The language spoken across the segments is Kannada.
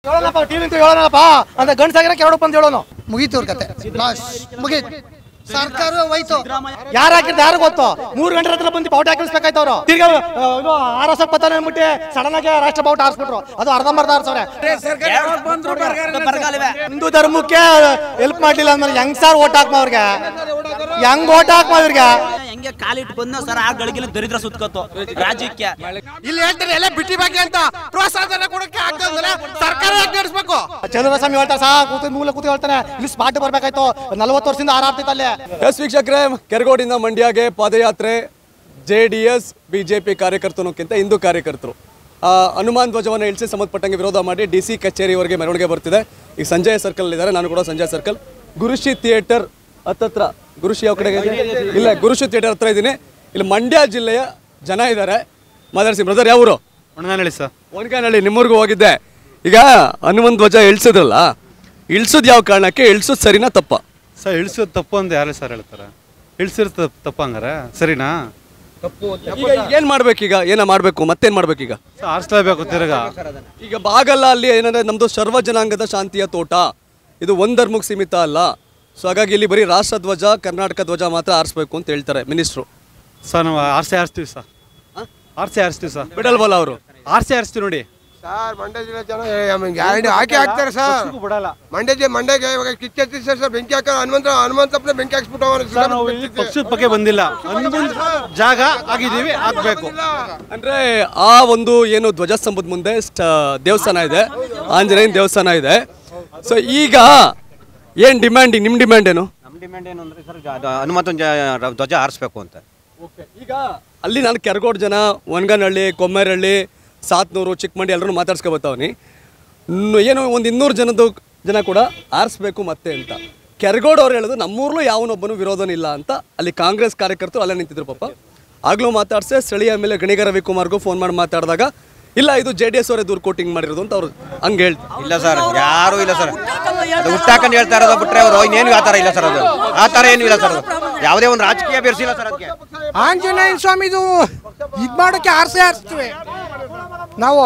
ಹೇಳೋಣಪ್ಪ ಟಿವಿ ನಿಂತು ಹೇಳೋಣಪ್ಪ ಅಂತ ಗಂಡ್ಸಾಗಿರ ಕೆರಡು ಬಂದು ಹೇಳೋನು ಮುಗೀತು ಅವ್ರ ಕತೆ ಲಾಸ್ ಮುಗೀತು ಸರ್ಕಾರ ಹೋಯ್ತು ಯಾರು ಹಾಕಿರ್ದು ಯಾರು ಗೊತ್ತು ಮೂರು ಗಂಟೆ ಹತ್ರ ಬಂದು ಬಾವುಟ ಹಾಕಿಸ್ಬೇಕಾಯ್ತು ಅವರು ತಿರ್ಗಾ ಇದು ಆರ್ ಎಸ್ ಎಫ್ ಪತ್ತಾನೆ ಅಂದ್ಬಿಟ್ಟು ಸಡನ್ ಆಗಿ ರಾಷ್ಟ್ರ ಬಾವುಟ ಆರಿಸ್ಬಿಟ್ರು ಅದು ಅರ್ಧಂಬರ್ಧ ಆರ್ಸವ್ರೆ ಹಿಂದೂ ಧರ್ಮಕ್ಕೆ ಹೆಲ್ಪ್ ಮಾಡ್ಲಿಲ್ಲ ಅಂದ್ಮೇಲೆ ಹೆಂಗ್ ಸರ್ ಓಟ್ ಹಾಕ್ಮ ಅವ್ರಿಗೆ ಹೆಂಗ್ ಓಟ್ ಹಾಕ್ಮ ಇವ್ರಿಗೆ ಹೆಂಗೆ ಕಾಲಿಟ್ಟು ಬಂದ ಸರ್ ಆ ಗಳಿಗೆಲ್ಲ ದರಿದ್ರ ಸುತ್ಕತ್ತು ರಾಜ್ಯಕ್ಕೆ ಇಲ್ಲಿ ಹೇಳ್ತಾರೆ ಎಲ್ಲ ಬಿಟ್ಟಿ ಬಗ್ಗೆ ಅಂತ ಪ್ರೋತ್ಸಾಹನ ಕೊಡಕ್ಕೆ ಆಗ್ತದೆ ಸರ್ಕಾರ ಯಾಕೆ ನಡೆಸ್ಬೇಕು ಚಂದ್ರಸ್ವಾಮಿ ಹೇಳ್ತಾರೆ ಸಾ ಕೂತು ಮೂಲ ಕೂತು ಹೇಳ್ತಾನೆ ಇಲ್ಲಿ ಸ್ಪಾಟ್ ಬರ್ಬೇಕಾಯ್ತು ನಲ್ವತ್ತು ವರ್ಷದಿಂದ ಹಾರಾಡ್ತೈತೆ ಅಲ್ಲಿ ಎಸ್ ವೀಕ್ಷಕರೇ ಕೆರಗೋಡಿಂದ ಮಂಡ್ಯಗೆ ಪಾದಯಾತ್ರೆ J D S B J P ಕಾರ್ಯಕರ್ತನಕ್ಕಿಂತ ಹಿಂದೂ ಕಾರ್ಯಕರ್ತರು ಆ, ಹನುಮಾನ್ ಧ್ವಜವನ್ನು ಇಳಿಸಿ ಸಂಬಂಧಪಟ್ಟಂಗೆ ವಿರೋಧ ಮಾಡಿ ಡಿ ಸಿ ಕಚೇರಿವರೆಗೆ ಮೆರವಣಿಗೆ ಬರ್ತಿದೆ ಈಗ ಸಂಜಯ್ ಸರ್ಕಲ್ ಇದ್ದಾರೆ ನಾನು ಕೂಡ ಸಂಜಯ್ ಸರ್ಕಲ್ ಗುರುಶಿ ಥಿಯೇಟರ್ ಹತ್ತತ್ರ ಗುರುಶಿ ಯಾವ ಕಡೆಗೆ ಇದೆ? ಇಲ್ಲ ಗುರುಶಿ ಥಿಯೇಟರ್ ಹತ್ರ ಇದ್ದೀನಿ ಇಲ್ಲಿ ಮಂಡ್ಯ ಜಿಲ್ಲೆಯ ಜನ ಇದ್ದಾರೆ ಮಾತಾಡ್ಸಿ ಬ್ರದರ್ ಯಾವ ಊರು ಒಣಗಾನಹಳ್ಳಿ ಸರ್ ಒಣಗಾನಹಳ್ಳಿ ನಿಮ್ಮೂರ್ಗೂ ಹೋಗಿದ್ದೆ ಈಗ ಹನುಮಂತ್ ಧ್ವಜ ಇಳಿಸಿದ್ರಲ್ಲ ಇಳಿಸೋದು ಯಾವ ಕಾರಣಕ್ಕೆ ಇಳಿಸೋದು ಸರಿನಾ ತಪ್ಪ ಸರ್ ಇಳಿಸೋದು ತಪ್ಪು ಅಂತ ಯಾರೇ ಸರ್ ಹೇಳ್ತಾರೆ ಇಳಿಸಿರ್ತದೆ ತಪ್ಪು ಹಂಗಾರೆ ಸರಿನಾ ಈಗ ಏನ್ ಮಾಡ್ಬೇಕೀಗ ಏನ ಮಾಡ್ಬೇಕು ಮತ್ತೇನ್ ಮಾಡ್ಬೇಕೀಗ ಸರ್ ಆರಿಸ್ಲೇಬೇಕು ತಿರ್ಗಾ ಈಗ ಬಾಗಲ್ಲ ಅಲ್ಲಿ ಏನಂದ್ರೆ ನಮ್ದು ಸರ್ವ ಜನಾಂಗದ ಶಾಂತಿಯ ತೋಟ ಇದು ಒಂದ್ ಧರ್ಮಕ್ಕೆ ಸೀಮಿತ ಅಲ್ಲ ಸೊ ಹಾಗಾಗಿ ಇಲ್ಲಿ ಬರೀ ರಾಷ್ಟ್ರ ಧ್ವಜ ಕರ್ನಾಟಕ ಧ್ವಜ ಮಾತ್ರ ಆರಿಸ್ಬೇಕು ಅಂತ ಹೇಳ್ತಾರೆ ಮಿನಿಸ್ಟ್ರು ಸರ್ ನಾವು ಆರ್ಸೆ ಆರಿಸ್ತೀವಿ ಸರ್ ಆರ್ಸೆ ಆರಿಸ್ತೀವಿ ಸರ್ ಬಿಡಲ್ವಲ್ಲ ಅವರು ಆರ್ಸೆ ಆರಿಸ್ತೀವಿ ನೋಡಿ ಸರ್ ಮಂಡ್ಯ ಜಿಲ್ಲೆ ಜನ ಗ್ಯಾರಂಟಿ ಹಾಕಿ ಹಾಕ್ತಾರೆ ಸರ್ ಬಿಡಲ್ಲ ಮಂಡ್ಯ ಜಿಲ್ಲೆ ಮಂಡ್ಯಗೆ ಇವಾಗ ಕಿಚ್ಚೆತ್ತಿ ಸರ್ ಸರ್ ಬೆಂಕಿ ಹಾಕ ಹನುಮಂತ ಹನುಮಂತಪ್ಪನ ಬೆಂಕಿ ಹಾಕ್ಸ್ಬಿಟ್ಟು ಸರ್ ನಾವು ಇಲ್ಲಿ ಪಕ್ಷದ ಬಗ್ಗೆ ಬಂದಿಲ್ಲ ಹನ್ನೊಂದು ಜಾಗ ಆಗಿದ್ದೀವಿ ಆಗ್ಬೇಕು ಅಂದ್ರೆ ಆ ಒಂದು ಏನು ಧ್ವಜಸ್ತಂಭದ ಮುಂದೆ ಸ್ಟ- ದೇವಸ್ಥಾನ ಇದೆ ಆಂಜನೇಯನ ದೇವಸ್ಥಾನ ಇದೆ ಸೊ ಈಗ ಏನ್ ಡಿಮ್ಯಾಂಡ್ ನಿಮ್ ಡಿಮ್ಯಾಂಡ್ ಏನು ನಮ್ಮ ಡಿಮ್ಯಾಂಡ್ ಏನು ಅಂದರೆ ಸರ್ ಹನುಮಂತನ ಜ- ಧ್ವಜ ಹಾರಿಸ್ಬೇಕು ಅಂತ ಈಗ ಅಲ್ಲಿ ನಾನು ಕೆರಗೋಡ್ ಜನ ಒನ್ಗನಹಳ್ಳಿ ಕೊಮ್ಮೇರಹಳ್ಳಿ ಸಾತ್ನೂರು ಚಿಕ್ಕಮಂಡಿ ಎಲ್ಲರೂ ಮಾತಾಡ್ಸ್ಕೊ ಬರ್ತಾವನಿ ಏನು ಒಂದು ಇನ್ನೂರು ಜನದ ಜನ ಕೂಡ ಆರಿಸ್ಬೇಕು ಮತ್ತೆ ಅಂತ ಕೆರಗೋಡ್ ಅವ್ರು ಹೇಳೋದು ನಮ್ಮೂರ್ಲೂ ಯಾವನೊಬ್ಬನು ವಿರೋಧನಿಲ್ಲ ಅಂತ ಅಲ್ಲಿ ಕಾಂಗ್ರೆಸ್ ಕಾರ್ಯಕರ್ತರು ಅಲ್ಲೇ ನಿಂತಿದ್ರು ಪಾಪ ಆಗ್ಲೂ ಮಾತಾಡ್ಸೆ ಸ್ಥಳೀಯ ಮೇಲೆ ಗಣಿಗ ರವಿಕುಮಾರ್ಗೂ ಫೋನ್ ಮಾಡಿ ಮಾತಾಡಿದಾಗ ಇಲ್ಲ ಇದು ಜೆ ಡಿ ಎಸ್ ಅವರೇ ದೂರು ಕೋಟಿಂಗ್ ಮಾಡಿರೋದು ಅಂತ ಅವ್ರು ಹಂಗೆ ಹೇಳ್ತಾರೆ ಇಲ್ಲ ಸರ್ ಯಾರೂ ಇಲ್ಲ ಸರ್ ಅದು ಹುಟ್ಟಾಕೊಂಡು ಹೇಳ್ತಾ ಇರೋದು ಬಿಟ್ರೆ ಅವರು ಇನ್ನೇನು ಆ ಥರ ಇಲ್ಲ ಸರ್ ಅದು ಆ ಥರ ಏನು ಇಲ್ಲ ಸರ್ ಅದು ಯಾವುದೇ ಒಂದು ರಾಜಕೀಯ ಬೆರೆಸಿಲ್ಲ ಸರ್ ಅದಕ್ಕೆ ಆಂಜನೇಯನ ಸ್ವಾಮಿದು ಇದ್ ಮಾಡೋಕೆ ಆರ್ಸೆ ಆರಿಸ್ತೀವಿ ನಾವು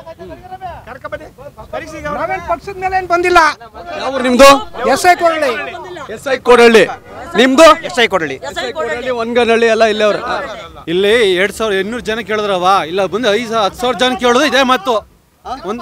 ನಾವೇನ್ ಪಕ್ಷದ ಮೇಲೆ ಏನ್ ಬಂದಿಲ್ಲ ಯಾವ ನಿಮ್ದು ಎಸ್ ಐ ಕೊಡ್ಲಿ ಎಸ್ ಐ ಕೋಡಹಳ್ಳಿ ನಿಮ್ದು ಎಸ್ ಐ ಕೊಡಲಿ ಕೋಡಹಳ್ಳಿ ಒನ್ಗನಹಳ್ಳಿ ಎಲ್ಲ ಇಲ್ಲೇ ಅವ್ರು ಇಲ್ಲಿ ಎರಡ್ ಸಾವಿರ ಇನ್ನೂರು ಜನ ಕೇಳಿದ್ರವ ಇಲ್ಲ ಬಂದು ಐದು ಸಾವಿರ ಹತ್ತು ಸಾವಿರ ಜನ ಕೇಳೋದು ಇದೇ ಮತ್ತು ಒಂದು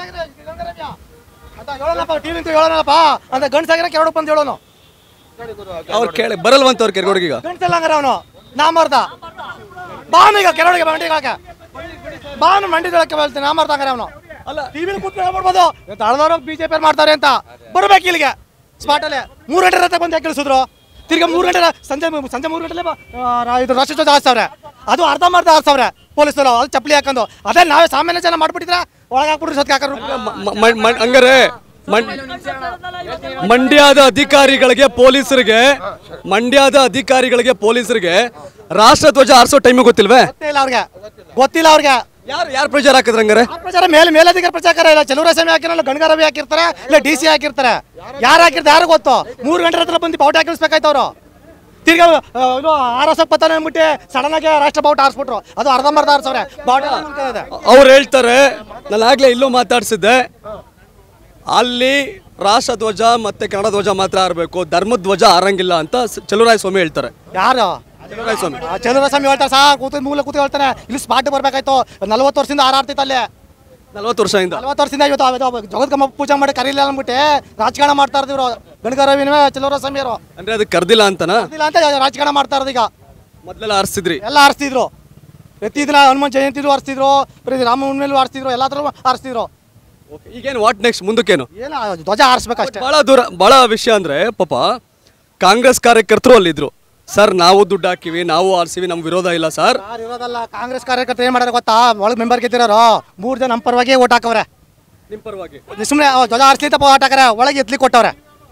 ಹೇಳೋಣಪ್ಪ ಟಿವಿ ನಿಂತು ಹೇಳೋಣಪ್ಪ ಅಂತ ಗಂಡ್ಸಾಗಿರ ಕೆರಡು ಬಂದು ಹೇಳೋನು ಅವ್ರು ಕೇಳಿ ಬರಲ್ವಂತ ಅವ್ರು ಕೆರಗೋಡಿಗೆ ಗಂಡ್ಸಲ್ಲ ಹಂಗಾರೆ ಅವನು ನಾಮರ್ದ ಬಾನು ಈಗ ಕೆರಳಿಗೆ ಮಂಡಿಗಳಕ್ಕೆ ಬಾನು ಮಂಡಿಗಳಕ್ಕೆ ಹೇಳ್ತೀನಿ ನಾಮರ್ದ ಹಂಗಾರೆ ಅವನು ಅಲ್ಲ ಟಿವಿಲಿ ಕೂತ್ಕೊಂಡು ಹೇಳ್ಬಿಡ್ಬೋದು ತಳದವರು ಬಿಜೆಪಿ ಮಾಡ್ತಾರೆ ಅಂತ ಬರ್ಬೇಕು ಇಲ್ಲಿಗೆ ಸ್ಪಾಟಲ್ಲೇ ಮೂರು ಗಂಟೆ ರಥ ಬಂದು ಯಾಕೆ ಇಳಿಸಿದ್ರು ತಿರ್ಗಾ ಮೂರು ಗಂಟೆ ಸಂಜೆ ಸಂಜೆ ಮೂರು ಗಂಟೆಲೆ ಬ- ಆ, ರಾ- ಇದು ರಾಷ್ಟ್ರ ಧ್ವಜ ಹಾಕ್ಸವ್ರೆ ಅದು ಅರ್ಧಂಬರ್ಧ ಹಾಕ್ಸವ್ರೆ ಪೊಲೀಸರು ಅದು ಚಪ್ಪಲಿ ಹಾಕೊಂಡು ಅದೇ ನಾವೇ ಸಾಮಾನ್ಯ ಜನ ಮಾಡ್ಬಿಟ್ಟಿದ್ರೆ ಒಳಗೆ ಹಾಕ್ಬಿಟ್ರಿ ಸತ್ಗೆ ಹಾಕೋರು ಮ- ಮ- ಮ- ಹಂಗಾರೆ ಮಂ- ಮಂಡ್ಯದ ಅಧಿಕಾರಿಗಳಿಗೆ ಪೊಲೀಸರಿಗೆ ಮಂಡ್ಯದ ಅಧಿಕಾರಿಗಳಿಗೆ ಪೊಲೀಸರಿಗೆ ರಾಷ್ಟ್ರ ಧ್ವಜ ಆರಿಸೋ ಟೈಮ್ ಗೊತ್ತಿಲ್ವೇ ಗೊತ್ತಿಲ್ಲ ಅವ್ರಿಗೆ ಗೊತ್ತಿಲ್ಲ ಅವ್ರಿಗೆ ಯಾರು ಯಾರು ಪ್ರಚಾರ ಹಾಕಿದ್ರ ಹಂಗಾರೆ ಆ ಪ್ರಚಾರ ಮೇಲೆ ಮೇಲಧಿಕಾರಿ ಪ್ರಚಾರ ಇಲ್ಲ ಚಲುವರಾಸ್ವಾಮಿ ಹಾಕಿರಲ್ಲ ಗಣಗ ರವಿ ಹಾಕಿರ್ತಾರೆ ಇಲ್ಲ ಡಿ ಸಿ ಹಾಕಿರ್ತಾರೆ ಯಾರು ಹಾಕಿರ್ತಾರೆ ಯಾರು ಗೊತ್ತು ಮೂರು ಗಂಟೆ ಹತ್ರ ಬಂದು ಬಾವುಟ ಹಾಕಿಸ್ಬೇಕಾಯ್ತು ಅವರು ತಿರ್ಗಾ ಆ, ಇದು ಆರ್ ಎಸ್ ಎಫ್ ಪತ್ತಾನೆ ಅಂದ್ಬಿಟ್ಟು ಸಡನ್ ಆಗಿ ರಾಷ್ಟ್ರ ಬಾವುಟ ಆರಿಸ್ಬಿಟ್ರು ಅದು ಅರ್ಧಂಬರ್ಧ ಆರಿಸವ್ರೆ ಬಾವುಟ ಇದೆ. ಅವ್ರು ಹೇಳ್ತಾರೆ ನಾನು ಆಗ್ಲೇ ಇಲ್ಲೂ ಮಾತಾಡ್ಸಿದ್ದೆ ಅಲ್ಲಿ ರಾಷ್ಟ್ರ ಧ್ವಜ ಮತ್ತೆ ಕನ್ನಡ ಧ್ವಜ ಮಾತ್ರ ಆರಬೇಕು ಧರ್ಮದ ಧ್ವಜ ಆರಂಗಿಲ್ಲ ಅಂತ ಸ- ಚಲುವರಾಯ ಸ್ವಾಮಿ ಹೇಳ್ತಾರೆ ಯಾರು ಚಲುವರಾಯ ಸ್ವಾಮಿ ಆ, ಚಲುವರಾಸ್ವಾಮಿ ಹೇಳ್ತಾರೆ ಸಾ ಕೂತು ಮೂಲ ಕೂತು ಹೇಳ್ತಾನೆ ಇಲ್ಲಿ ಸ್ಪಾಟ್ ಬರ್ಬೇಕಾಯ್ತು ನಲ್ವತ್ತು ವರ್ಷದಿಂದ ಹಾರಾಡ್ತಿತ್ತು ಅಲ್ಲಿ ನಲ್ವತ್ತು ವರ್ಷದಿಂದ ನಲ್ವತ್ತು ವರ್ಷದಿಂದ ಇವತ್ತು ಜಗತ್ಕಮ್ಮ ಪೂಜೆ ಮಾಡಿ ಕರೀಲಿಲ್ಲ ಅಂದ್ಬಿಟ್ಟು ರಾಜಕಾರಣ ಮಾಡ್ತಾ ಇರ್ದಿವ್ರು ಗಣಗ ರವಿನವೇ ಚಲುವರಾಸ್ವಾಮಿ ಅವರು ಅಂದ್ರೆ ಅದಕ್ಕೆ ಕರ್ದಿಲ್ಲ ಅಂತನಾ ಇಲ್ಲ ಅಂತ ರಾಜಕಾರಣ ಮಾಡ್ತಾ ಇರೋದು ಈಗ ಮೊದಲೆಲ್ಲ ಆರಿಸ್ತಿದ್ರಿ ಎಲ್ಲ ಆರಿಸ್ತಿದ್ರು ಪ್ರತಿ ದಿನ ಹನುಮಾನ್ ಜಯಂತಿದ್ರು ಆರಿಸ್ತಿದ್ರು ಪ್ರತಿ ರಾಮ ಹುಣ್ಮೇಲೂ ಆರಿಸ್ತಿದ್ರು ಎಲ್ಲಾದ್ರೂ ಆರಿಸ್ತಿದ್ರು ಈಗೇನು ವಾಟ್ ನೆಕ್ಸ್ಟ್ ಮುಂದಕ್ಕೇನು ಏನು ಧ್ವಜ ಆರಿಸ್ಬೇಕಷ್ಟೇ ಬಹಳ ದೂರ ಬಹಳ ವಿಷಯ ಅಂದ್ರೆ ಪಾಪ ಕಾಂಗ್ರೆಸ್ ಕಾರ್ಯಕರ್ತರು ಅಲ್ಲಿದ್ರು ಸರ್ ನಾವು ದುಡ್ಡು ಹಾಕಿವಿ ನಾವು ಆರಿಸಿವಿ ನಮ್ ವಿರೋಧ ಇಲ್ಲ ಸರ್ ಯಾರು ಇರೋದಲ್ಲ ಕಾಂಗ್ರೆಸ್ ಕಾರ್ಯಕರ್ತರು ಏನ್ ಮಾಡ್ಯಾರ ಗೊತ್ತಾ ಒಳಗೆ ಮೆಂಬರ್ ಗೆದ್ದಿರೋರು ಮೂರು ಜನ ನಮ್ಮ ಪರವಾಗಿ ಓಟ್ ಹಾಕವ್ರೆ ನಿಮ್ ಪರವಾಗಿ ಸುಮ್ಮನೆ ಧ್ವಜ ಆರಿಸ್ಲಿ ತಪ್ಪ ಓಟ್ ಹಾಕರೆ ಒಳಗೆ ಎತ್ಲಿ ಕೊಟ್ಟವ್ರೆ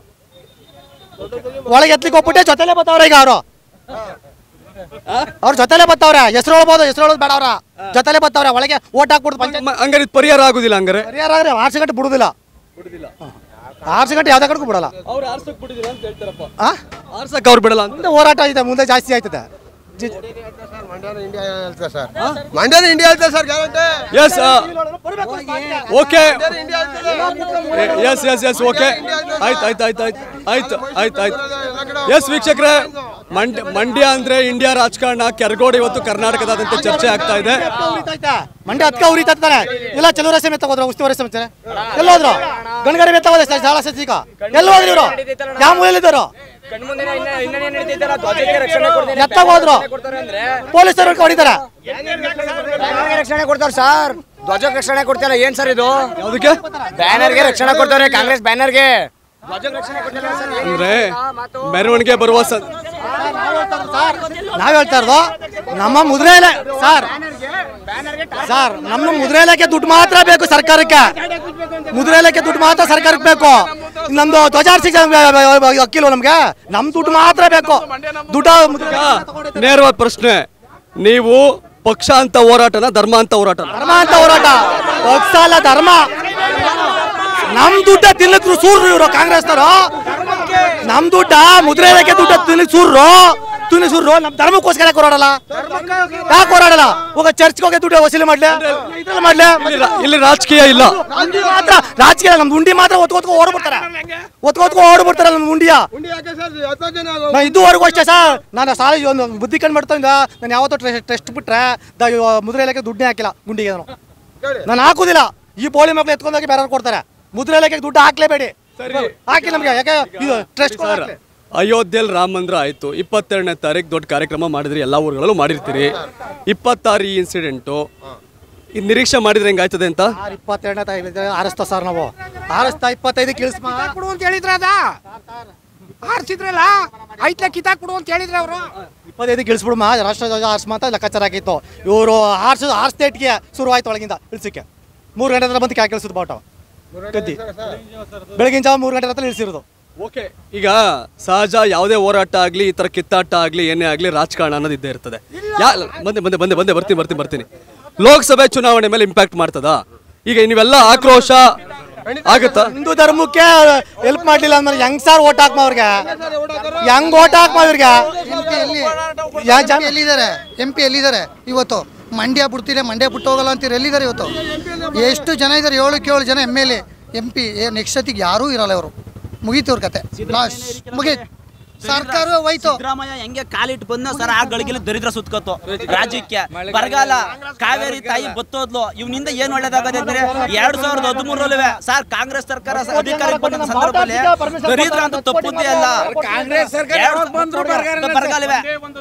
ಒಳಗೆ ಎತ್ಲಿಕ್ಕೆ ಹೋಗ್ಬಿಟ್ಟೆ ಜೊತೆಲೆ ಬತ್ತವ್ರೆ ಈಗ ಅವರು ಅವ್ರ ಜೊತೆಲೆ ಬತ್ತವ್ರೆ ಹೆಸರು ಹೇಳ್ಬೋದು ಹೆಸರು ಹೇಳೋದು ಬೇಡ ಅವ್ರ ಜೊತೆಲೆ ಬತ್ತವ್ರೆ ಒಳಗೆ ಓಟ್ ಹಾಕ್ಬಿಡ್ತು ಪಂಚಾಯತ್ ಮ- ಹಂಗಾರೆ ಇದು ಪರಿಹಾರ ಆಗುದಿಲ್ಲ ಹಂಗಾರೆ ಪರಿಹಾರ ಆದ್ರೆ ಆರ್ಸಿ ಗಂಟೆ ಬಿಡುದಿಲ್ಲ ಆರ್ಸಿ ಗಂಟೆ ಯಾವ್ದೇ ಕಡೆಗೂ ಬಿಡಲ್ಲ ಅವ್ರು ಆರ್ಸಕ್ ಬಿಡುದಿಲ್ಲ ಅಂತ ಹೇಳ್ತಾರಪ್ಪ ಆ ಆರ್ಸಕ್ ಅವ್ರು ಬಿಡಲ್ಲ ಅಂತ ಮುಂದೆ ಹೋರಾಟ ಇದೆ ಮುಂದೆ ಜಾಸ್ತಿ ಆಯ್ತದೆ ಮಂಡ್ಯದ ಇಂಡಿಯಾ ಹೇಳ್ತಾರೆ sir guarantee yes okay yes yes yes okay ಆಯ್ತು ಆಯ್ತು ಆಯ್ತು ಆಯ್ತು ಆಯ್ತು ಆಯ್ತು ಆಯ್ತು ಎಸ್ ವೀಕ್ಷಕರೇ ಮಂಡ್ಯ ಮಂಡ್ಯ ಅಂದ್ರೆ ಇಂಡಿಯಾ ರಾಜಕಾರಣ ಕೆರಗೋಡು ಇವತ್ತು ಕರ್ನಾಟಕದಾದ್ಯಂತ ಚರ್ಚೆ ಆಗ್ತಾ ಇದೆ ಮಂಡ್ಯ ಹತ್ಕ ಉರಿತಾನೆ ಇಲ್ಲ ಚಲುವರ ಸಮೇತ ತಗೋದ್ರ ಉಸ್ತುವಾರಿ ಸಮಿತಿ ಎಲ್ಲೋದ್ರು ಗಣಗರಿ ಬೇತ ಹೋದೆ ಸರ್ ಶಾಲಾ ಸಚಿಕ ಎಲ್ಲಿ ಹೋದ್ರಿ ಇವರು ಯಾವ ಮೂಲೆಯಲ್ಲಿದ್ದರು ಎತ್ತಾಗ ಹೋದ್ರು ಪೊಲೀಸರು ಹೊಡಿತಾರೆ ರಕ್ಷಣೆ ಕೊಡ್ತಾರೆ ಸರ್ ಧ್ವಜಕ್ಕೆ ರಕ್ಷಣೆ ಕೊಡ್ತಿಲ್ಲ ಏನ್ ಸರ್ ಇದು ಯಾವುದಕ್ಕೆ ಬ್ಯಾನರ್ಗೆ ರಕ್ಷಣೆ ಕೊಡ್ತಾರೆ ಕಾಂಗ್ರೆಸ್ ಬ್ಯಾನರ್ಗೆ ಅಂದ್ರೆ ಮೆರವಣಿಗೆ ಬರುವ ಸ ನಾವ್ ಹೇಳ್ತಾ ಇರೋದು ನಮ್ಮ ಮುದ್ರೆ ಇಲಾ ಸರ್ ಸರ್ ನಮ್ಮ ಮುದ್ರೆ ಇಲಾಖೆ ದುಡ್ಡು ಮಾತ್ರ ಬೇಕು ಸರ್ಕಾರಕ್ಕೆ ಮುದ್ರೆ ಇಲಾಖೆ ದುಡ್ಡು ಮಾತ್ರ ಸರ್ಕಾರಕ್ಕೆ ಬೇಕು ನಮ್ದು ಧ್ವಜಾರ್ಸಿ ಅಕ್ಕಿಲ್ವ ನಮ್ಗೆ ನಮ್ ದುಡ್ಡು ಮಾತ್ರ ಬೇಕು ದುಡ್ಡು ಈಗ ನೇರವಾದ ಪ್ರಶ್ನೆ ನೀವು ಪಕ್ಷ ಅಂತ ಹೋರಾಟನ ಧರ್ಮ ಅಂತ ಹೋರಾಟನ ಧರ್ಮ ಅಂತ ಹೋರಾಟ ಪಕ್ಷ ಅಲ್ಲ ಧರ್ಮ ನಮ್ ದುಡ್ಡ ತಿನ್ನಕ್ ಸೂರ್ರು ಇವರು ಕಾಂಗ್ರೆಸ್ನವರು ನಮ್ ದುಡ್ಡ ಮುದ್ರೆ ಇಲಾಖೆ ದುಡ್ಡ ತಿನ್ನಕ್ ಸೂರ್ರು ತಿನ್ನಕ್ ಸೂರ್ರು ನಮ್ ಧರ್ಮಕ್ಕೋಸ್ಕರ ಯಾಕೆ ಹೋರಾಡಲ್ಲ ಯಾಕೆ ಹೋರಾಡಲ್ಲ ಹೋಗ ಚರ್ಚ್ಗೆ ಹೋಗಿ ದುಡ್ಡು ವಸೂಲಿ ಮಾಡ್ಲಿ ಇದ್ರಲ್ಲಿ ಮಾಡ್ಲಿ ಇಲ್ಲಿ ರಾ- ಇಲ್ಲಿ ರಾಜಕೀಯ ಇಲ್ಲ ಉಂಡಿ ಮಾತ್ರ ರಾಜಕೀಯ ನಮ್ದು ಉಂಡಿ ಮಾತ್ರ ಒತ್ಕೊತ್ಕೊ ಓಡ್ಬಿಡ್ತಾರೆ ಒತ್ಕೊತ್ಕೊ ಓಡ್ಬಿಡ್ತಾರೆ ನಮ್ ಉಂಡಿಯ ನಾ ಇದುವರೆಗೂ ಅಷ್ಟೇ ಸರ್ ನಾನು ಸಾಲ ಒಂದು ಬುದ್ಧಿ ಕಂಡು ಮಾಡ್ತಾ ನಾನು ಯಾವತ್ತೋ ಟೆಸ್ಟ್ ಬಿಟ್ರೆ ದ- ಇವ ಮುದ್ರೆ ಇಲಾಖೆ ದುಡ್ಡೇ ಹಾಕಿಲ್ಲ ಗುಂಡಿಗೆ ನಾನು ನಾನು ಹಾಕುದಿಲ್ಲ ಈ ಬೋಳಿ ಮಕ್ಳು ಎತ್ಕೊಂಡೋಗಿ ಬೇರೆಯವ್ರು ಕೊಡ್ತಾರೆ ಮುದ್ರೆ ಇಲಾಖೆಗೆ ದುಡ್ಡು ಹಾಕ್ಲೇಬೇಡಿ ಹಾಕಿ ನಮ್ಗೆ ಯಾಕೆ ಇದು ಟ್ರಸ್ಟ್ ಸರ್ ಅಯೋಧ್ಯೆಯಲ್ಲಿ ರಾಮ ಮಂದಿರ ಆಯ್ತು ಇಪ್ಪತ್ತೆರಡನೇ ತಾರೀಕು ದೊಡ್ಡ ಕಾರ್ಯಕ್ರಮ ಮಾಡಿದ್ರಿ ಎಲ್ಲ ಊರುಗಳಲ್ಲೂ ಮಾಡಿರ್ತೀರಿ ಇಪ್ಪತ್ತಾರು ಈ ಇನ್ಸಿಡೆಂಟು ಇದು ನಿರೀಕ್ಷೆ ಮಾಡಿದ್ರೆ ಹೆಂಗಾಯ್ತದೆ ಅಂತ ಇಪ್ಪತ್ತೆರಡನೇ ತಾರೀಕು ಆರಿಸ್ತಾ ಸರ್ ನಾವು ಆರಿಸ್ತಾ ಇಪ್ಪತ್ತೈದಕ್ಕೆ ಇಳಿಸ್ಮ ಕೊಡು ಅಂತ ಹೇಳಿದ್ರ ಅದ ಆರ್ಸಿದ್ರಲ್ಲ ಐತ್ಲ ಕಿತಾಕ್ ಕೊಡು ಅಂತ ಹೇಳಿದ್ರ ಅವರು ಇಪ್ಪತ್ತೈದಕ್ಕೆ ಇಳಿಸ್ಬಿಡುಮ ರಾಷ್ಟ್ರ ಧ್ವಜ ಆರ್ಸ್ಮ ಅಂತ ಲೆಕ್ಕಾಚಾರ ಆಗಿತ್ತು ಇವರು ಆರ್ಸ್ ಆರ್ಸ್ ಡೇಟ್ಗೆ ಶುರುವಾಯ್ತು ಒಳಗಿಂದ ಇಳಿಸಕ್ಕೆ ಮೂರು ಗಂಟೆ ಹತ್ರ ಬಂದು ಕ್ಯಾಕೆ ಇಳಿಸಿದ್ ಬಾಟ ಗದ್ದಿ ಬೆಳಗಿನ ಜಾವ ಮೂರು ಗಂಟೆ ಹತ್ರ ಇಳಿಸಿರೋದು ಓಕೆ ಈಗ ಸಹಜ ಯಾವುದೇ ಹೋರಾಟ ಆಗಲಿ ಈ ಥರ ಕಿತ್ತಾಟ ಆಗಲಿ ಏನೇ ಆಗಲಿ ರಾಜಕಾರಣ ಅನ್ನೋದು ಇದ್ದೇ ಇರ್ತದೆ ಯಾ ಬಂದೆ ಬಂದೆ ಬಂದೆ ಬಂದೆ ಬರ್ತೀನಿ ಬರ್ತೀನಿ ಬರ್ತೀನಿ ಲೋಕಸಭೆ ಚುನಾವಣೆ ಮೇಲೆ ಇಂಪ್ಯಾಕ್ಟ್ ಮಾಡ್ತದಾ ಈಗ ನೀವೆಲ್ಲ ಆಕ್ರೋಶ ಆಗುತ್ತಾ ಹಿಂದೂ ಧರ್ಮಕ್ಕೆ ಹೆಲ್ಪ್ ಮಾಡ್ಲಿಲ್ಲ ಅಂದ್ರೆ ಹೆಂಗ್ ಸರ್ ಓಟ್ ಹಾಕ್ಮ ಅವ್ರಿಗೆ ಹೆಂಗ್ ಓಟ್ ಹಾಕ್ಮ ಇವ್ರಿಗೆ ಯಾ ಜನ ಎಲ್ಲಿದ್ದಾರೆ ಎಂ ಪಿ ಎಲ್ಲಿದ್ದಾರೆ ಇವತ್ತು ಮಂಡ್ಯ ಬಿಡ್ತೀರಿ ಮಂಡ್ಯ ಬಿಟ್ಟು ಹೋಗಲ್ಲ ಅಂತೀರಿ ಎಲ್ಲಿದ್ದಾರೆ ಇವತ್ತು ಎಷ್ಟು ಜನ ಇದ್ದಾರೆ ಏಳಕ್ಕೆ ಏಳು ಜನ M L A M P next ಸತಿಗೆ ಯಾರೂ ಇರಲ್ಲ ಇವರು ಮುಗೀತು ಇವ್ರ ಕತೆ ಲಾಸ್ಟ್ ಮುಗೀತು ಸರ್ಕಾರ ಹೋಯ್ತು ಸಿದ್ದರಾಮಯ್ಯ ಹೆಂಗೆ ಕಾಲಿಟ್ಟು ಬಂದ ಸರ್ ಆ ಗಳಿಗೆಲ್ಲ ದರಿದ್ರ ಸುತ್ಕತ್ತು ರಾಜ್ಯಕ್ಕೆ ಬರಗಾಲ ಕಾವೇರಿ ತಾಯಿ ಬತ್ತೋದ್ಲು ಇವನಿಂದ ಏನ್ ಒಳ್ಳೇದಾಗದೆ ಅಂದ್ರೆ ಎರಡ್ ಸಾವಿರದ ಹದಿಮೂರಲ್ಲೂ ಸರ್ ಕಾಂಗ್ರೆಸ್ ಸರ್ಕಾರ ಸ- ಅಧಿಕಾರಕ್ಕೆ ಬಂದ ಸಂದರ್ಭದಲ್ಲಿ ದರಿದ್ರ ಅಂತ ತಪ್ಪುದೇ ಅಲ್ಲ ಕಾಂಗ್ರೆಸ್ ಸರ್ಕಾರ ಬರಗಾಲವೇ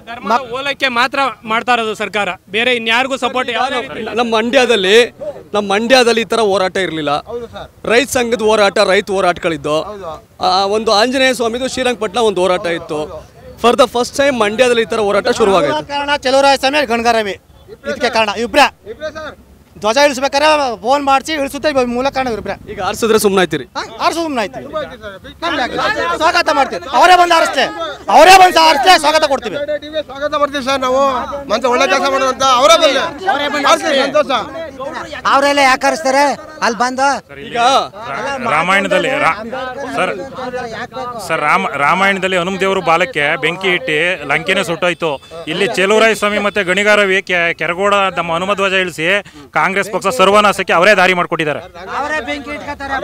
ಓಲೈಕೆ ಮಾತ್ರ ಮಾಡ್ತಾ ಇರೋದು ಸರ್ಕಾರ ಬೇರೆ ಇನ್ಯಾರಿಗೂ ಸಪೋರ್ಟ್ ಯಾವುದೇ ನಮ್ಮ ಮಂಡ್ಯದಲ್ಲಿ ನಮ್ಮ ಮಂಡ್ಯದಲ್ಲಿ ಈ ತರ ಹೋರಾಟ ಇರಲಿಲ್ಲ ರೈತ ಸಂಘದ ಹೋರಾಟ ರೈತ ಹೋರಾಟಗಳಿದ್ದು ಆ, ಒಂದು ಆಂಜನೇಯ ಸ್ವಾಮಿದು ಶ್ರೀರಂಗಪಟ್ಟಣ ಒಂದು ಹೋರಾಟ ಇತ್ತು ಫಾರ್ ದ ಫಸ್ಟ್ ಟೈಮ್ ಮಂಡ್ಯದಲ್ಲಿ ಈ ತರ ಹೋರಾಟ ಶುರುವಾಗೈತೆ ಕಾರಣ ಚಲುವರಾಯ ಸ್ವಾಮಿ ಗಣಗಾರವಿ ಇದಕ್ಕೆ ಕಾರಣ ಇಬ್ರೆ ಧ್ವಜ ಇಳಿಸ್ಬೇಕಾರೆ ಫೋನ್ ಮಾಡಿಸಿ ಇಳಿಸುತ್ತೆ ಇವಾಗ ಮೂಲ ಕಾರಣ ಇವ್ರಿಬ್ರೆ ಈಗ ಆರಿಸಿದ್ರೆ ಸುಮ್ಮನಾಯ್ತಿರಿ ಆರ್ಸು ಸುಮ್ಮನೆ ಆಯ್ತು ನಮ್ಗೆ ಯಾಕೆ? ಸ್ವಾಗತ ಮಾಡ್ತೀವಿ ಅವರೇ ಬಂದು ಆರಿಸ್ತೆ ಅವರೇ ಬಂದು ಆರಿಸ್ತೆ ಸ್ವಾಗತ ಕೊಡ್ತೀವಿ ಸ್ವಾಗತ ಮಾಡ್ತೀವಿ ಸರ್ ನಾವು ಮಂತ್ರ ಒಳ್ಳೆ ಕೆಲಸ ಮಾಡುವಂತ ಅವರೇ ಬರಲಿ ಸಂತೋಷ ಅವರೆಲ್ಲ ಯಾಕೆ ಕರೆಸ್ತಾರೆ ಅಲ್ಲಿ ಬಂದ ಈಗ ರಾಮಾಯಣದಲ್ಲಿ ರಾ- ಸರ್ ಸರ್ ರಾಮ ರಾಮಾಯಣದಲ್ಲಿ ಹನುಮ ದೇವರು ಬಾಲಕ್ಕೆ ಬೆಂಕಿ ಇಟ್ಟು ಲಂಕೆನೆ ಸುಟ್ಟೋಯ್ತು ಇಲ್ಲಿ ಚೆಲುವರಾಯ ಸ್ವಾಮಿ ಮತ್ತೆ ಗಣಿಗಾರವಿ ಕೆ- ಕೆರಗೋಡ ನಮ್ಮ ಹನುಮ ಧ್ವಜ ಇಳಿಸಿ ಕಾಂಗ್ರೆಸ್ ಪಕ್ಷ ಸರ್ವನಾಶಕ್ಕೆ ಅವರೇ ದಾರಿ ಮಾಡಿಕೊಟ್ಟಿದ್ದಾರೆ ಅವರೇ ಬೆಂಕಿ ಇಟ್ಕೊತಾರೆ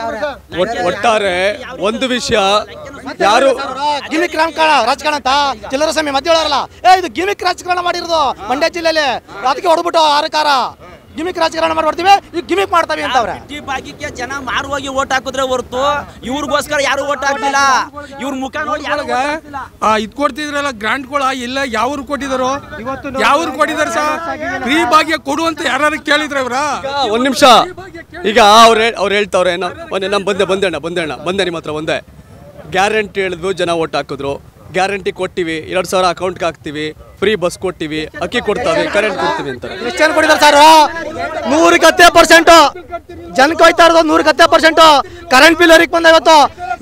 ಒಟ್- ಒಟ್ಟಾರೆ ಒಂದು ವಿಷಯ ಯಾರು ಗಿಮಿಕ್ ರಾಜಕಾರಣ ರಾಜಕಾರಣ ಅಂತ ಚಿಲ್ಲರ ಸ್ವಾಮಿ ಮಧ್ಯ ಹೇಳಾರಲ್ಲ ಏ ಇದು ಗಿಮಿಕ್ ರಾಜಕಾರಣ ಮಾಡಿರೋದು ಮಂಡ್ಯ ಜಿಲ್ಲೆಯಲ್ಲಿ ಅದಕ್ಕೆ ಹೊಡ್ಬಿಟ್ಟು ಆರಕಾರ ಗಿಮಿಕ್ ರಾಜಕಾರಣ ಮಾಡಿ ಹೊಡ್ತೀವಿ ಈಗ ಗಿಮಿಕ್ ಮಾಡ್ತಾವೆ ಅಂತವ್ರೆ ಈ ಭಾಗ್ಯಕ್ಕೆ ಜನ ಮಾರುವಾಗಿ ಓಟ್ ಹಾಕಿದ್ರೆ ಹೊರತು ಇವ್ರಿಗೋಸ್ಕರ ಯಾರು ಓಟ್ ಹಾಕ್ಲಿಲ್ಲ ಇವ್ರ ಮುಖ ನೋಡಿ ಯಾರು vote ಹಾಕ್ಲಿಲ್ಲ. ಇದು ಕೊಡ್ತಿದ್ರಲ್ಲ ಗ್ರಾಂಟ್ಗಳ ಎಲ್ಲ ಯಾವ್ರು ಕೊಟ್ಟಿದಾರೋ ಯಾವ್ರು ಕೊಟ್ಟಿದಾರೆ ಸರ್ ಫ್ರೀ ಭಾಗ್ಯ ಕೊಡುವಂತ ಯಾರು ಕೇಳಿದ್ರ ಇವ್ರ ಈಗ ಒಂದ್ ನಿಮಿಷ ಈಗ ಅವ್ರು ಅವ್ರು ಹೇಳ್ತಾವ್ರೆ ಏನೋ ಒಂದೇ ನಮ್ಮ ಬಂದೆ ಬಂದೆ ಅಣ್ಣ ಬಂದೆ ಅಣ್ಣ ಬಂದೆ ನಿಮ್ಮ ಹತ್ರ ಒಂದೇ ಗ್ಯಾರಂಟಿ ಹೇಳಿದ್ವು ಜನ ಓಟ್ ಹಾಕಿದ್ರು ಗ್ಯಾರಂಟಿ ಕೊಟ್ಟಿವಿ ಎರಡು ಸಾವಿರ ಅಕೌಂಟ್ಗೆ ಹಾಕ್ತಿವಿ ಫ್ರೀ ಬಸ್ ಕೊಟ್ಟಿವಿ ಅಕ್ಕಿ ಕೊಡ್ತಾವೆ ಕರೆಂಟ್ ಕೊಡ್ತೀವಿ ಅಂತಾರೆ ಎಷ್ಟು ಜನ ಕೊಟ್ಟಿದ್ದಾರೆ ಸರ್ ನೂರಕ್ಕೆ ಹತ್ತೇ ಪರ್ಸೆಂಟ್ ಜನಕ್ಕೆ ಹೋಯ್ತಾ ಇರೋದು ನೂರಕ್ಕೆ ಹತ್ತೇ ಪರ್ಸೆಂಟ್ ಕರೆಂಟ್ ಬಿಲ್ ಅವ್ರಿಗೆ ಬಂದ ಇವತ್ತು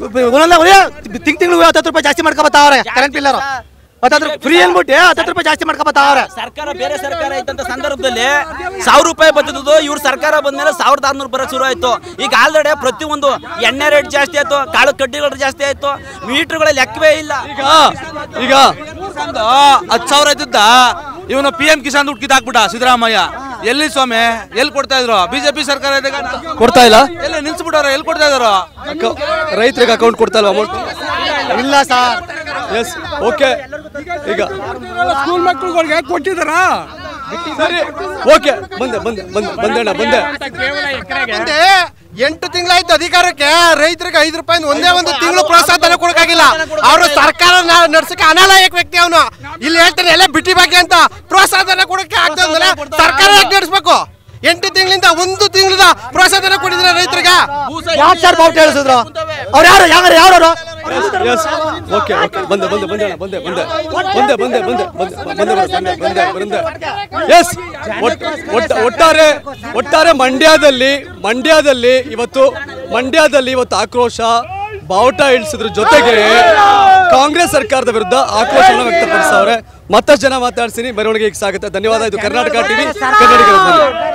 ಒಂದೊಂದು ತಿಂಗ್ ತಿಂಗಳು ಹತ್ತತ್ತು ರೂಪಾಯಿ ಜಾಸ್ತಿ ಮಾಡ್ಕೊಬತ್ತಾವ್ರೆ ಕರೆಂಟ್ ಬಿಲ್ ಹತ್ತತ್ತು ಫ್ರೀ ಅನ್ಬಿಟ್ಟು ಹತ್ತತ್ತು ರೂಪಾಯಿ ಜಾಸ್ತಿ ಮಾಡ್ಕೊಬತ್ತಾವ್ರೆ ಸರ್ಕಾರ ಬೇರೆ ಸರ್ಕಾರ ಐತಂತ ಸಂದರ್ಭದಲ್ಲಿ ಸಾವಿರ ರೂಪಾಯಿ ಬರ್ತದ್ದು ಇವ್ರ ಸರ್ಕಾರ ಬಂದ್ಮೇಲೆ ಸಾವಿರದ ಆರ್ನೂರು ಬರೋಕ್ ಶುರು ಆಯ್ತು ಈಗ ಆಲ್ರೆಡಿ ಪ್ರತಿಯೊಂದು ಎಣ್ಣೆ ರೇಟ್ ಜಾಸ್ತಿ ಆಯ್ತು ಕಾಳು ಕಡ್ಡಿಗಳ ಜಾಸ್ತಿ ಆಯ್ತು ಮೀಟರ್ಗಳ ಲೆಕ್ಕವೇ ಇಲ್ಲ ಈಗ ಈಗ ಹತ್ತು ಸಾವಿರ ಇದ್ದಿದ್ದ ಇವನು ಪಿ ಎಂ ಕಿಸಾನ್ ದುಡ್ಡು ಕಿತ್ತಾಕ್ಬಿಟ್ಟ ಸಿದ್ದರಾಮಯ್ಯ ಎಲ್ಲಿ ಸ್ವಾಮಿ ಎಲ್ಲಿ ಕೊಡ್ತಾ ಇದ್ರು ಬಿಜೆಪಿ ಸರ್ಕಾರ ಇದ್ದಾಗ ಕೊಡ್ತಾ ಇಲ್ಲ ಎಲ್ಲಿ ನಿಲ್ಸ್ಬಿಟ್ಟವ್ರ ಎಲ್ಲಿ ಕೊಡ್ತಾ ಇದಾರೋ ರೈತರಿಗೆ ಅಕೌಂಟ್ ಕೊಡ್ತಾ ಇಲ್ವಾ ಅಮೌಂಟ್ ಇಲ್ಲ ಸರ್ ಎಸ್ ಓಕೆ ಈಗ ಸ್ಕೂಲ್ ಮಕ್ಕಳುಗಳಿಗೆ ಕೊಟ್ಟಿದ್ದಾರಾ ಸರಿ ಓಕೆ ಬಂದೆ ಬಂದೆ ಬಂದೆ ಬಂದಣ್ಣ ಬಂದೆ ಮುಂದೆ ಎಂಟು ತಿಂಗಳಾಯ್ತು ಅಧಿಕಾರಕ್ಕೆ ರೈತರಿಗೆ ಐದು ರೂಪಾಯಿ ಒಂದೇ ಒಂದು ತಿಂಗಳು ಪ್ರೋತ್ಸಾಹ ಧನ ಕೊಡಕ್ಕಾಗಿಲ್ಲ ಅವರು ಸರ್ಕಾರ ನಡ್ಸಕ್ಕೆ ಅನಾಲಯಕ ವ್ಯಕ್ತಿ ಅವನು ಇಲ್ಲಿ ಹೇಳ್ತಾನೆ ಎಲ್ಲ ಬಿಟ್ಟಿ ಬಗ್ಗೆ ಅಂತ ಪ್ರೋತ್ಸಾಹ ಧನ ಕೊಡಕ್ಕೆ ಆಗ್ತದೆ ಸರ್ಕಾರ ಯಾಕೆ ನಡೆಸ್ಬೇಕು ಎಂಟು ತಿಂಗಳಿಂದ ಒಂದು ತಿಂಗಳದ ಪ್ರೋತ್ಸಾಹ ಧನ ಕೊಟ್ಟಿದ್ರೆ ರೈತರಿಗೆ ಯಾಕೆ ಸರ್ ಬಾವುಟ ಹೇಳಿಸಿದ್ರು ಅವ್ರು ಯಾರು ಯಾರು ಯಾರು ಎಸ್ ಓಕೆ ಓಕೆ ಬಂದೆ ಬಂದೆ ಬಂದೆ ಅಣ್ಣ ಬಂದೆ ಬಂದೆ ಬಂದೆ ಬಂದೆ ಬಂದೆ ಬಂದೆ ಬಂದೆ ಬಂದೆ ಬಂದೆ ಬಂದೆ ಎಸ್ ಒಟ್ಟಾರೆ ಒಟ್ಟಾರೆ ಮಂಡ್ಯದಲ್ಲಿ ಮಂಡ್ಯದಲ್ಲಿ ಇವತ್ತು ಮಂಡ್ಯದಲ್ಲಿ ಇವತ್ತು ಆಕ್ರೋಶ ಬಾವುಟ ಇಳಿಸಿದ್ರ ಜೊತೆಗೆ ಕಾಂಗ್ರೆಸ್ ಸರ್ಕಾರದ ವಿರುದ್ಧ ಆಕ್ರೋಶವನ್ನು ವ್ಯಕ್ತಪಡಿಸವ್ರೆ ಮತ್ತಷ್ಟು ಜನ ಮಾತಾಡ್ತೀನಿ ಮೆರವಣಿಗೆ ಸಾಗುತ್ತೆ ಧನ್ಯವಾದ ಇದು ಕರ್ನಾಟಕ ಟಿವಿ ಕನ್ನಡಿಗರ ಧ್ವನಿ.